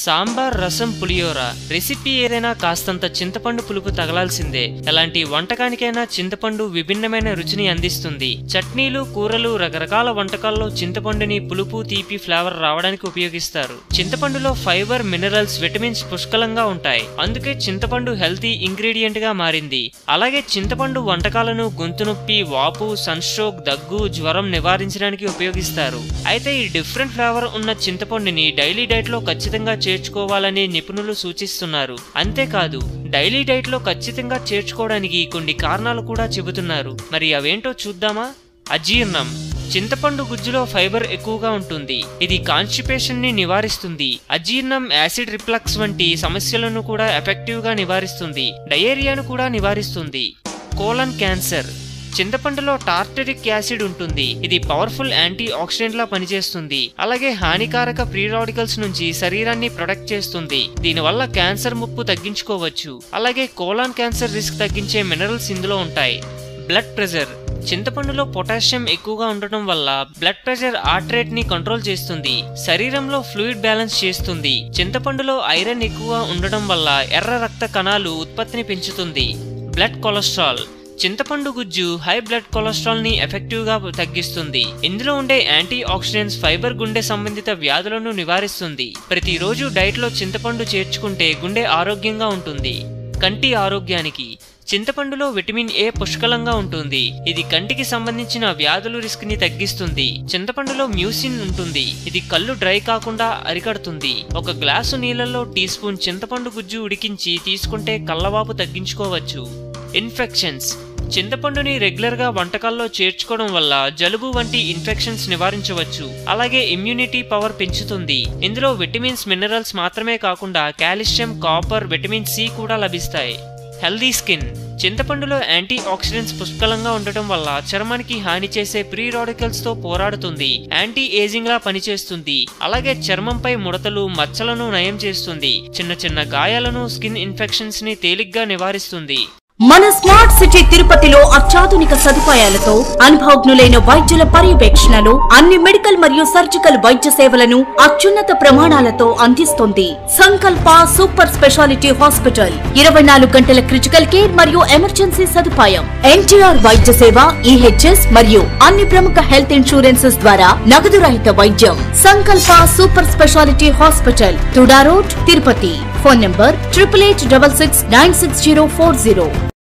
సాంబార్ రసం పులియోర రెసిపీ ఏదైనా కాస్తంత చింతపండు పులుపు తగలాల్సిందే ఎలాంటి వంటకానికైనా చింతపండు విభిన్నమైన రుచిని అందిస్తుంది చట్నీలు కూరలు రకరకాల వంటకాల్లో చింతపండుని పులుపు తీపి ఫ్లేవర్ రావడానికి ఉపయోగిస్తారు చింతపండులో ఫైబర్ మినరల్స్ విటమిన్స్ పుష్కలంగా ఉంటాయి అందుకే చింతపండు హెల్తీ ఇంగ్రీడియంట్ గా మారింది అలాగే చింతపండు వంటకాలను గొంతు నొప్పి వాపు సన్స్ట్రోక్ దగ్గు జ్వరం నివారించడానికి ఉపయోగిస్తారు అయితే ఈ డిఫరెంట్ ఫ్లేవర్ ఉన్న చింతపండుని డైలీ డైట్ లో ఖచ్చితంగా చేర్చుకోవాలని నిపుణులు సూచిస్తున్నారు అంతేకాదు డైలీ డైట్ లో ఖచ్చితంగా చేర్చుకోవడానికి కొన్ని కారణాలు కూడా చెబుతున్నారు మరి అవేంటో చూద్దామా అజీర్ణం చింతపండు గుజ్జులో ఫైబర్ ఎక్కువగా ఉంటుంది ఇది కాన్స్టిపేషన్ ని నివారిస్తుంది అజీర్ణం యాసిడ్ రిఫ్లక్స్ వంటి సమస్యలను కూడా ఎఫెక్టివ్ గా నివారిస్తుంది డయేరియాను కూడా నివారిస్తుంది కోలన్ క్యాన్సర్ చింతపండులో టార్టరిక్ యాసిడ్ ఉంటుంది ఇది పవర్ఫుల్ యాంటీ ఆక్సిడెంట్ లా పనిచేస్తుంది అలాగే హానికారక ప్రీ రాడికల్స్ నుంచి శరీరాన్ని ప్రొటెక్ట్ చేస్తుంది దీనివల్ల క్యాన్సర్ ముప్పు తగ్గించుకోవచ్చు అలాగే కోలాన్ క్యాన్సర్ రిస్క్ తగ్గించే మినరల్స్ ఇందులో ఉంటాయి బ్లడ్ ప్రెషర్ చింతపండులో పొటాషియం ఎక్కువగా ఉండటం వల్ల బ్లడ్ ప్రెషర్ హార్ట్ రేట్ ని కంట్రోల్ చేస్తుంది శరీరంలో ఫ్లూయిడ్ బ్యాలెన్స్ చేస్తుంది చింతపండులో ఐరన్ ఎక్కువగా ఉండటం వల్ల ఎర్ర రక్త కణాలు ఉత్పత్తిని పెంచుతుంది బ్లడ్ కొలెస్ట్రాల్ చింతపండు గుజ్జు హై బ్లడ్ కొలెస్ట్రాల్ ని ఎఫెక్టివ్ గా తగ్గిస్తుంది ఇందులో ఉండే యాంటీ ఆక్సిడెంట్స్ ఫైబర్ గుండె సంబంధిత వ్యాధులను నివారిస్తుంది ప్రతిరోజు డైట్ లో చింతపండు చేర్చుకుంటే గుండె ఆరోగ్యంగా ఉంటుంది కంటి ఆరోగ్యానికి చింతపండులో విటమిన్ ఏ పుష్కలంగా ఉంటుంది ఇది కంటికి సంబంధించిన వ్యాధుల రిస్క్ ని తగ్గిస్తుంది చింతపండులో మ్యూసిన్ ఉంటుంది ఇది కళ్ళు డ్రై కాకుండా అరికడుతుంది ఒక గ్లాసు నీళ్ళల్లో టీ స్పూన్ చింతపండు గుజ్జు ఉడికించి తీసుకుంటే కళ్ళవాపు తగ్గించుకోవచ్చు ఇన్ఫెక్షన్స్ చింతపండుని రెగ్యులర్ గా వంటకాల్లో చేర్చుకోవడం వల్ల జలుబు వంటి ఇన్ఫెక్షన్స్ నివారించవచ్చు అలాగే ఇమ్యూనిటీ పవర్ పెంచుతుంది ఇందులో విటమిన్స్ మినరల్స్ మాత్రమే కాకుండా కాల్షియం కాపర్ విటమిన్ సి కూడా లభిస్తాయి హెల్దీ స్కిన్ చింతపండులో యాంటీ ఆక్సిడెంట్స్ పుష్కలంగా ఉండటం వల్ల చర్మానికి హాని చేసే ప్రీ రాడికల్స్ తో పోరాడుతుంది యాంటీ ఏజింగ్ లా పనిచేస్తుంది అలాగే చర్మంపై ముడతలు మచ్చలను నయం చేస్తుంది చిన్న చిన్న గాయాలను స్కిన్ ఇన్ఫెక్షన్స్ ని తేలిగ్గా నివారిస్తుంది మన స్మార్ట్ సిటీ తిరుపతిలో అత్యాధునిక సదుపాయాలతో అనుభవజ్ఞులైన వైద్యుల పర్యవేక్షణలో అన్ని మెడికల్ మరియు సర్జికల్ వైద్య సేవలను అత్యున్నత ప్రమాణాలతో అందిస్తుంది సంకల్ప సూపర్ స్పెషాలిటీ హాస్పిటల్ ఇరవై నాలుగు గంటల క్రిటికల్ కేర్ మరియు ఎమర్జెన్సీ సదుపాయం ఎన్టీఆర్ వైద్య సేవ ఈహెచ్ఎస్ మరియు అన్ని ప్రముఖ హెల్త్ ఇన్సూరెన్సెస్ ద్వారా నగదు రహిత వైద్యం Sankalpa super speciality hospital Tuda road Tirupati phone number triple eight double six nine six zero four zero